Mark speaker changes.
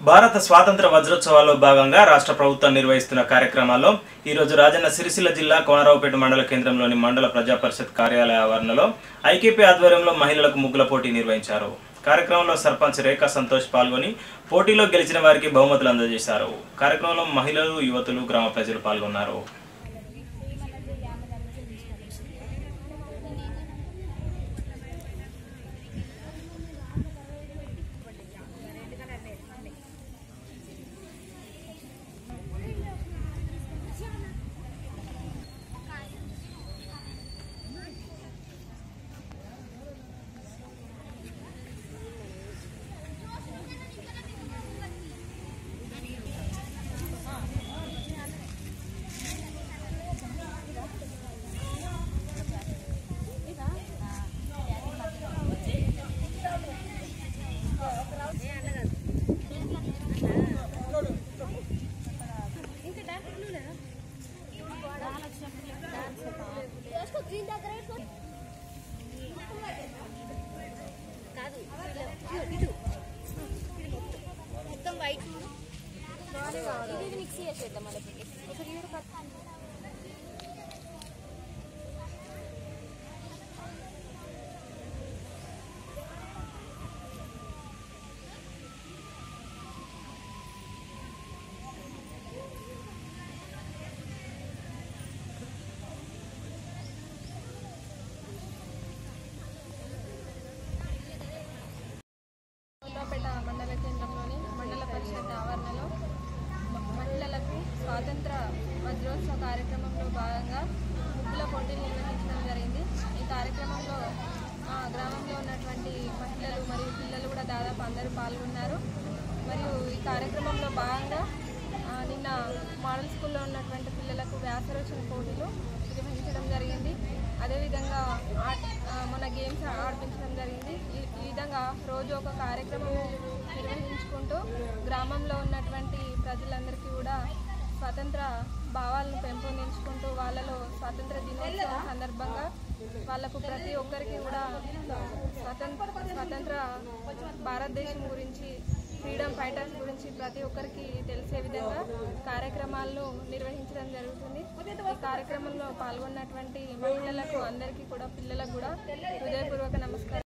Speaker 1: భారత స్వాతంత్ర వజ్రోత్సవాల్లో భాగంగా రాష్ట్ర ప్రభుత్వం నిర్వహిస్తున్న కార్యక్రమాల్లో ఈరోజు రాజన్న సిరిసిల్ల జిల్లా కోనరావుపేట మండల కేంద్రంలోని మండల ప్రజా పరిషత్ కార్యాలయ ఆవరణలో ఐకేపీ ఆధ్వర్యంలో మహిళలకు ముగ్గుల పోటీ నిర్వహించారు కార్యక్రమంలో సర్పంచ్ రేఖా సంతోష్ పాల్గొని పోటీలో గెలిచిన వారికి బహుమతులు అందజేశారు కార్యక్రమంలో మహిళలు యువతులు గ్రామ ప్రజలు పాల్గొన్నారు
Speaker 2: కాదు ఇటు మొత్తం వైట్ ఇది మిక్సీ చేసేద్దాం మనకి ఇక్కడ ఈడు కట్
Speaker 3: కొత్తపేట మండల కేంద్రంలోని మండల పరిషత్ ఆవరణలో మ- మహిళలకు స్వాతంత్ర వజ్రోత్సవ కార్యక్రమంలో భాగంగా ముగ్గుల పోటీలు నిర్వహించడం జరిగింది ఈ కార్యక్రమంలో ఆ గ్రామంలో ఉన్నటువంటి మహిళలు మరియు పిల్లలు కూడా దాదాపు అందరూ పాల్గొన్నారు మరియు ఈ కార్యక్రమంలో భాగంగా ఆ, నిన్న మోడల్ స్కూల్లో ఉన్నటువంటి పిల్లలకు వ్యాసరచన పోటీలు నిర్వహించడం జరిగింది అదేవిధంగా ఆట ఆ, మన గేమ్స్ ఆడిపించడం జరిగింది ఈ ఈ విధంగా రోజు ఒక కార్యక్రమం నిర్వహించుకుంటూ గ్రామంలో ఉన్నటువంటి ప్రజలందరికీ కూడా స్వతంత్ర భావాలను పెంపొందించుకుంటూ వాళ్ళలో స్వాతంత్ర దినోత్సవం సందర్భంగా వాళ్ళకు ప్రతి ఒక్కరికి కూడా స్వతంత్ర స్వతంత్ర భారతదేశం గురించి ఫ్రీడమ్ ఫైటర్స్ గురించి ప్రతి ఒక్కరికి తెలిసే విధంగా కార్యక్రమాలను నిర్వహించడం జరుగుతుంది ఈ కార్యక్రమంలో పాల్గొన్నటువంటి మహిళలకు అందరికీ కూడా పిల్లలకు కూడా హృదయపూర్వక నమస్కారం